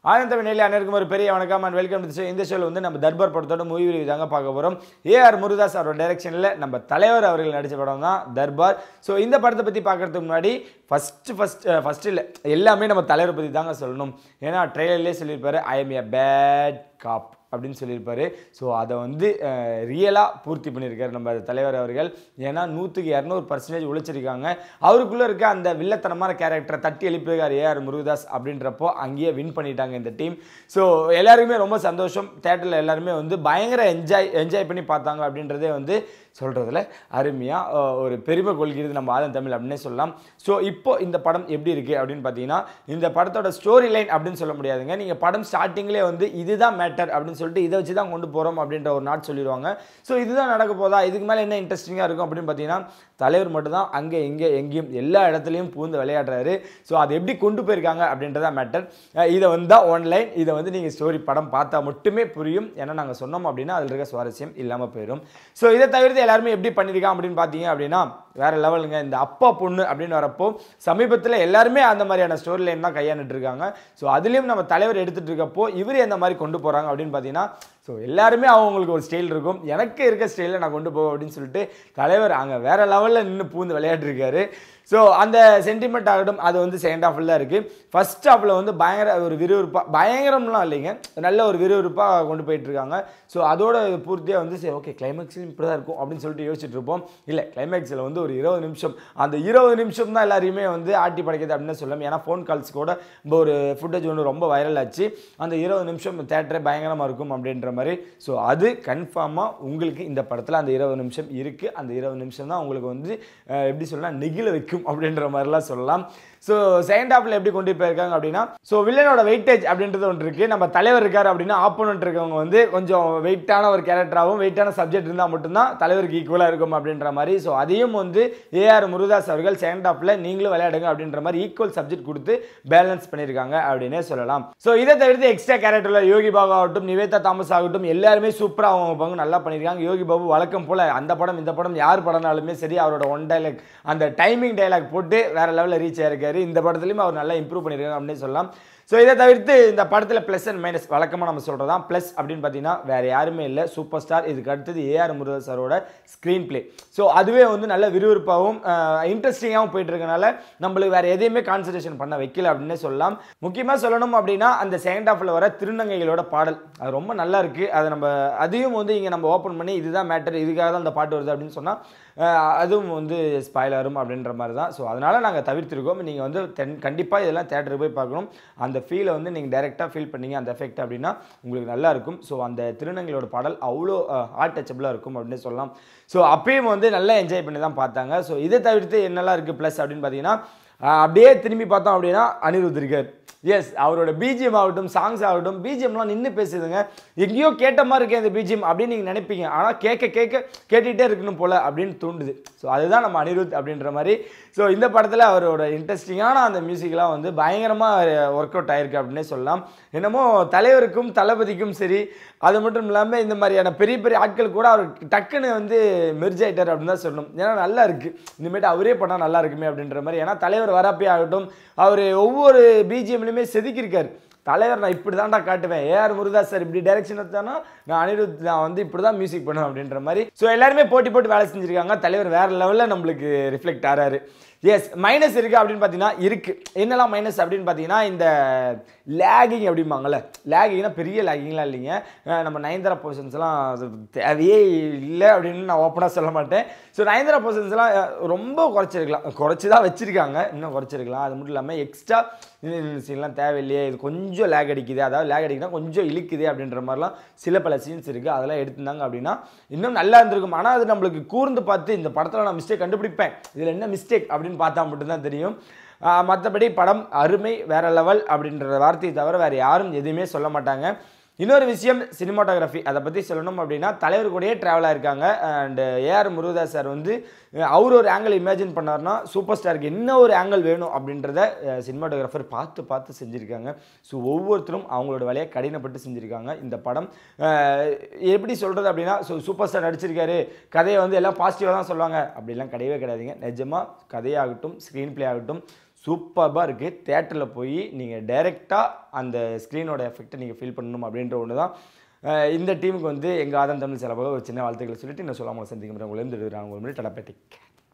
ஆனந்த நேரில் அனைவருக்கும் ஒரு பெரிய வணக்கம் அண்ட் வெல்கம் டு இந்த ஷோவில் வந்து நம்ம தர்பார் படத்தோட மூவி ரிவ்யூ தாங்க பார்க்க போகிறோம் ஏஆர் முருகதாஸ் அவரோட டைரக்ஷனில் நம்ம தலைவர் அவர்கள் நடித்த படம் தான் தர்பார் ஸோ இந்த படத்தை பற்றி பார்க்கறதுக்கு முன்னாடி ஃபஸ்ட்டு ஃபஸ்ட் ஃபஸ்ட்டு இல்லை எல்லாமே நம்ம தலைவரை பற்றி தாங்க சொல்லணும் ஏன்னா ட்ரெய்லர்லேயே சொல்லியிருப்பாரு ஐ எம் எ பேட் காப் அப்படின்னு சொல்லியிருப்பாரு ஸோ அதை வந்து ரியலாக பூர்த்தி பண்ணியிருக்காரு நம்ம தலைவர் அவர்கள் ஏன்னா நூற்றுக்கு இரநூறு பர்சன்டேஜ் உழைச்சிருக்காங்க அவருக்குள்ளே இருக்க அந்த வில்லத்தனமான கேரக்டரை தட்டி எழுப்பியிருக்கார் ஏஆர் முருகதாஸ் அப்படின்றப்போ அங்கேயே வின் பண்ணிட்டாங்க இந்த டீம் ஸோ எல்லாருக்குமே ரொம்ப சந்தோஷம் தேட்டரில் எல்லாருமே வந்து பயங்கர என்ஜாய் என்ஜாய் பண்ணி பார்த்தாங்க அப்படின்றதே வந்து சொல்கிறதுல அருமையாக ஒரு பெருமை கொள்கிறது நம்ம ஆதன் தமிழ் அப்படின்னே சொல்லலாம் ஸோ இப்போ இந்த படம் எப்படி இருக்குது அப்படின்னு பார்த்தீங்கன்னா இந்த படத்தோட ஸ்டோரி லைன் அப்படின்னு சொல்ல முடியாதுங்க நீங்கள் படம் ஸ்டார்டிங்லேயே வந்து இதுதான் மேட்டர் அப்படின்னு சொல்லிட்டு இதை வச்சு தான் கொண்டு போகிறோம் அப்படின்ற ஒரு நாட் சொல்லிடுவாங்க ஸோ இதுதான் நடக்க போதா இதுக்கு மேலே என்ன இன்ட்ரெஸ்டிங்காக இருக்கும் அப்படின்னு பார்த்தீங்கன்னா தலைவர் மட்டும்தான் அங்கே இங்கே எங்கேயும் எல்லா இடத்துலையும் பூந்து விளையாடுறாரு ஸோ அதை எப்படி கொண்டு போயிருக்காங்க அப்படின்றதா மேட்டர் இதை வந்து தான் ஒன்லைன் இதை வந்து நீங்கள் ஸ்டோரி படம் பார்த்தா மட்டுமே புரியும் ஏன்னா நாங்கள் சொன்னோம் அப்படின்னா அதில் இருக்க சுவாரஸ்யம் இல்லாமல் போயிடும் ஸோ இதை தவிர்த்து எல்லாருமே எப்படி பண்ணியிருக்காங்க அப்படின்னு பார்த்தீங்க அப்படின்னா வேற லெவலுங்க இந்த அப்பா பொண்ணு அப்படின்னு வரப்போ சமீபத்தில் எல்லாருமே அந்த மாதிரியான ஸ்டோரி லைன் தான் கையாண்டுட்டு இருக்காங்க ஸோ அதுலேயும் நம்ம தலைவர் எடுத்துட்டு இருக்கப்போ இவர் எந்த மாதிரி கொண்டு போகிறாங்க அப்படின்னு பார்த்தீங்கன்னா ஸோ எல்லாருமே அவங்களுக்கு ஒரு ஸ்டைல் இருக்கும் எனக்கு இருக்க ஸ்டைலில் நான் கொண்டு போவேன் அப்படின்னு சொல்லிட்டு தலைவர் அங்கே வேற லெவலில் நின்று பூந்து விளையாடிருக்காரு ஸோ அந்த சென்டிமெண்ட் ஆகட்டும் அது வந்து செகண்ட் ஹாஃபில் தான் இருக்குது ஃபர்ஸ்ட் ஹாஃபில் வந்து பயங்கர ஒரு விறுவிறுப்பாக பயங்கரம்லாம் இல்லைங்க நல்ல ஒரு விறுவிறுப்பாக கொண்டு போயிட்டு இருக்காங்க ஸோ அதோட பூர்த்தியாக வந்து சரி ஓகே கிளைமேக்ஸ்லையும் இப்படி தான் இருக்கும் அப்படின்னு சொல்லிட்டு யோசிச்சுட்டு இருப்போம் இல்லை கிளைமேக்ஸில் வந்து ஒரு இருபது நிமிஷம் அந்த இருபது நிமிஷம் தான் எல்லாரையுமே வந்து ஆட்டி படைக்குது அப்படின்னு சொல்லலாம் ஏன்னா ஃபோன் கால்ஸ் கூட இப்போ ஒரு ஃபுட்டேஜ் ஒன்று ரொம்ப வைரல் ஆச்சு அந்த இருபது நிமிஷம் தேட்டரே பயங்கரமாக இருக்கும் அப்படின்ற மாதிரி ஸோ அது கன்ஃபார்மாக உங்களுக்கு இந்த படத்தில் அந்த இருபது நிமிஷம் இருக்குது அந்த இருபது நிமிஷம் தான் உங்களுக்கு வந்து அஹ், எப்படி சொல்லலாம் நெகிழ வைக்கும் அப்படின்ற மாதிரிலாம் சொல்லலாம் ஸோ செகண்ட் ஹாஃபில் எப்படி கொண்டு போயிருக்காங்க அப்படின்னா ஸோ வில்லனோட வெயிட்டேஜ் அப்படின்றது ஒன்று இருக்குது நம்ம தலைவர் இருக்கார் அப்படின்னா ஆப்போனண்ட் இருக்கவங்க வந்து கொஞ்சம் வெயிட்டான ஒரு கேரக்டராகவும் வெயிட்டான சப்ஜெக்ட் இருந்தால் மட்டும்தான் தலைவருக்கு ஈக்குவலாக இருக்கும் அப்படின்ற மாதிரி ஸோ அதையும் வந்து ஏஆர் முருகதாஸ் அவர்கள் செகண்ட் ஹாஃபில் நீங்களும் விளையாடுங்க அப்படின்ற மாதிரி ஈக்குவல் சப்ஜெக்ட் கொடுத்து பேலன்ஸ் பண்ணியிருக்காங்க அப்படின்னே சொல்லலாம் ஸோ இதை தவிர்த்து எக்ஸ்ட்ரா கேரக்டரில் யோகி பாபு ஆகட்டும் நிவேதா தாமஸ் ஆகட்டும் எல்லாருமே சூப்பராக அவங்க பங்கு நல்லா பண்ணியிருக்காங்க யோகி பாபு வழக்கம் போல் அந்த படம் இந்த படம் யார் படம்னாலுமே சரி அவரோட ஒன் டைலாக் அந்த டைமிங் டைலாக் போட்டு வேற லெவலில் ரீச் ஆயிருக்காரு இந்த படத்துலையும் அவர் நல்லா இம்ப்ரூவ் பண்ணியிருக்காங்க அப்படின்னு சொல்லலாம் ஸோ இதை தவிர்த்து இந்த படத்தில் ப்ளஸ் அண்ட் மைனஸ் வழக்கமாக நம்ம சொல்கிறது தான் ப்ளஸ் அப்படின்னு பார்த்தீங்கன்னா வேறு யாருமே இல்லை சூப்பர் ஸ்டார் இதுக்கு அடுத்தது ஏஆர் முருகன் சாரோட ஸ்க்ரீன் ப்ளே ஸோ அதுவே வந்து நல்ல விறுவிறுப்பாகவும் இன்ட்ரெஸ்டிங்காகவும் போயிட்டு இருக்கனால நம்மளுக்கு வேறு எதையுமே கான்சன்ட்ரேஷன் பண்ண வைக்கல அப்படின்னே சொல்லலாம் முக்கியமாக சொல்லணும் அப்படின்னா அந்த செகண்ட் ஹாஃபில் வர திருநங்கைகளோட பாடல் அது ரொம்ப நல்லா இருக்குது அதை நம்ம அதையும் வந்து இங்கே நம்ம ஓப்பன் பண்ணி இதுதான் மேட்டர் இதுக்காக தான் அந்த பாட்டு வருது அப்படின்னு சொன்னால் அதுவும் வந்து ஸ்பாய்லரும் அப்படின்ற மாதிரி தான் ஸோ அதனால் நாங்கள் தவிர்த்திருக்கோம் நீங்கள் வந்து தென் கண்டிப்பாக இதெல்லாம் தேட்டருக்கு போய் பார்க்கணும் அந்த ஃபீலை வந்து நீங்கள் டைரெக்டாக ஃபீல் பண்ணீங்க அந்த எஃபெக்ட் அப்படின்னா உங்களுக்கு நல்லா இருக்கும் ஸோ அந்த திருநங்கைகளோட பாடல் அவ்வளோ ஹார்ட் டச்சபிளாக இருக்கும் அப்படின்னு சொல்லலாம் ஸோ அப்பயும் வந்து நல்லா என்ஜாய் பண்ணி தான் பார்த்தாங்க ஸோ இதை தவிர்த்து என்னெல்லாம் இருக்குது ப்ளஸ் அப்படின்னு பார்த்தீங்கன்னா ஆஹ் அப்படியே திரும்பி பார்த்தோம் அப்படின்னா அனிருத் இருக்கார் எஸ் அவரோட பிஜிஎம் ஆகட்டும் சாங்ஸ் ஆகட்டும் பிஜிஎம்லாம் நின்று பேசுதுங்க எங்கேயோ கேட்ட மாதிரி இருக்கே இந்த பிஜிஎம் அப்படின்னு நீங்கள் நினைப்பீங்க ஆனால் கேட்க கேட்க கேட்டுகிட்டே இருக்கணும் போல அப்படின்னு தோண்டுது ஸோ அதுதான் நம்ம அனிருத் அப்படின்ற மாதிரி ஸோ இந்த படத்தில் அவரோட இன்ட்ரெஸ்டிங்கான அந்த மியூசிக்லாம் வந்து பயங்கரமாக ஒர்க் அவுட் ஆயிருக்கு அப்படின்னே சொல்லலாம் என்னமோ தலைவருக்கும் தளபதிக்கும் சரி அது மட்டும் இல்லாமல் இந்த மாதிரியான பெரிய பெரிய ஆட்கள் கூட அவர் டக்குன்னு வந்து மெர்ஜ் ஆயிட்டார் அப்படின்னு தான் சொல்லணும் ஏன்னா நல்லா இருக்குது இனிமேட்டு அவரே பண்ணால் நல்லா இருக்குமே அப்படின்ற மாதிரி ஏன்னா தலைவர் வரப்பே ஆகட்டும் அவர் ஒவ்வொரு பிஜிஎம்லையுமே செதுக்கியிருக்காரு தலைவர் நான் இப்படி தான்டா காட்டுவேன் ஏஆர் முருதாஸ் சார் இப்படி டைரக்ஷன் எடுத்தானா நான் அனிருத் நான் வந்து இப்படி தான் மியூசிக் பண்ணுவேன் அப்படின்ற மாதிரி ஸோ எல்லாருமே போட்டி போட்டு வேலை செஞ்சுருக்காங்க தலைவர் வேற லெவலில் நம்மளுக்கு ரிஃப்ளெக்ட் ஆறாரு எஸ் மைனஸ் இருக்குது அப்படின்னு பார்த்தீங்கன்னா இருக்குது என்னெல்லாம் மைனஸ் அப்படின்னு பார்த்தீங்கன்னா இந்த லேகிங் அப்படிம்பாங்கல்ல லேகிங்னா பெரிய லேகிங்லாம் இல்லைங்க அஹ் நம்ம நயன்தாரா போர்ஷன்ஸ்லாம் அது தேவையே இல்லை அப்படின்னு நான் ஓப்பனாக சொல்ல மாட்டேன் ஸோ நயன்தாரா போர்ஷன்ஸ்லாம் ரொம்ப குறைச்சிருக்கலாம் குறைச்சி தான் வச்சுருக்காங்க இன்னும் குறைச்சிருக்கலாம் அது மட்டும் இல்லாமல் எக்ஸ்ட்ரா சீன்லாம் தேவையில்லையே இது கொஞ்சம் லேக் அடிக்குது அதாவது லேக் அடிக்குதுன்னா கொஞ்சம் இழுக்குது அப்படின்ற மாதிரிலாம் சில பல சீன்ஸ் இருக்குது அதெல்லாம் எடுத்திருந்தாங்க அப்படின்னா இன்னும் நல்லா இருந்திருக்கும் ஆனால் அது நம்மளுக்கு கூர்ந்து பார்த்து இந்த படத்தில் நான் மிஸ்டேக் கண்டுபிடிப்பேன் இதில் என்ன மிஸ்டேக் அப்படின்னு பார்த்தா மட்டும்தான் தெரியும் மற்றபடி படம் அருமை வேற லெவல் அப்படின்ற வார்த்தையை தவிர வேறு யாரும் எதுவுமே சொல்ல மாட்டாங்க இன்னொரு விஷயம் சினிமாட்டோகிராஃபி அதை பற்றி சொல்லணும் அப்படின்னா தலைவர் கூடயே ட்ராவலாக இருக்காங்க அண்ட் ஏஆர் முருகதாஸ் சார் வந்து அஹ், அவர் ஒரு ஆங்கிள் இமேஜின் பண்ணார்னா சூப்பர் ஸ்டாருக்கு என்ன ஒரு ஆங்கிள் வேணும் அப்படின்றத சினிமாட்டோகிராஃபர் பார்த்து பார்த்து செஞ்சுருக்காங்க ஸோ ஒவ்வொருத்தரும் அவங்களோட வேலையை கடினப்பட்டு செஞ்சுருக்காங்க இந்த படம் அஹ், எப்படி சொல்கிறது அப்படின்னா ஸோ சூப்பர் ஸ்டார் நடிச்சிருக்காரு கதையை வந்து எல்லாம் பாசிட்டிவாக தான் சொல்லுவாங்க அப்படிலாம் கிடையவே கிடையாதுங்க நிஜமாக கதையாகட்டும் ஸ்க்ரீன் ப்ளே ஆகட்டும் சூப்பராக இருக்குது தேட்டரில் போய் நீங்கள் டைரெக்டாக அந்த ஸ்க்ரீனோட எஃபெக்ட்டை நீங்கள் ஃபீல் பண்ணணும் அப்படின்ற ஒன்று தான் அஹ் இந்த டீமுக்கு வந்து எங்கள் ஆதம் தமிழ் செலவாக ஒரு சின்ன வாழ்த்துக்களை சொல்லிட்டு இன்னும் சொல்லாமல் சந்திக்கும் உங்களை இருந்து ஒரு மணி டடப்பேட்டிக்